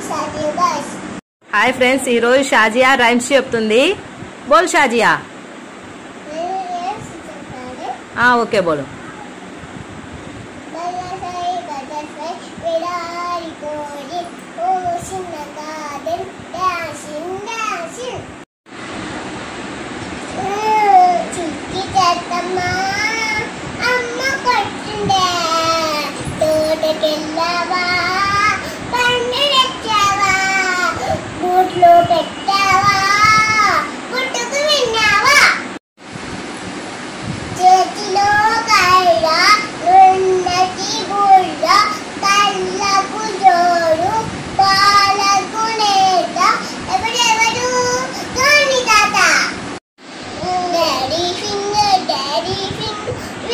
సాధ్య boss hi friends ఈరోజు Shazia rhymes చెప్తుంది బోల్ షాజియా నేను ఏం చెప్పాలి ఆ, ఓకే బోలు బల్లసై బల్లసై విడారి కోరి ఓ చిన్న గార్డెన్ డాన్సింగ్ డాన్సింగ్ చిక్కి చేతమ్మా అమ్మ కొట్టిండే తోటకెళ్ళావా పండు తెచ్చావా బూట్లో పెట్టావా పుట్టుకు విన్నావా చేతిలో కళ్ళ ఉన్నటి గుళ్ళ కళ్ళకు జోడు పాలకు నేత ఎవరెవరు ధోని తాత డాడీ ఫింగర్ డాడీ ఫింగర్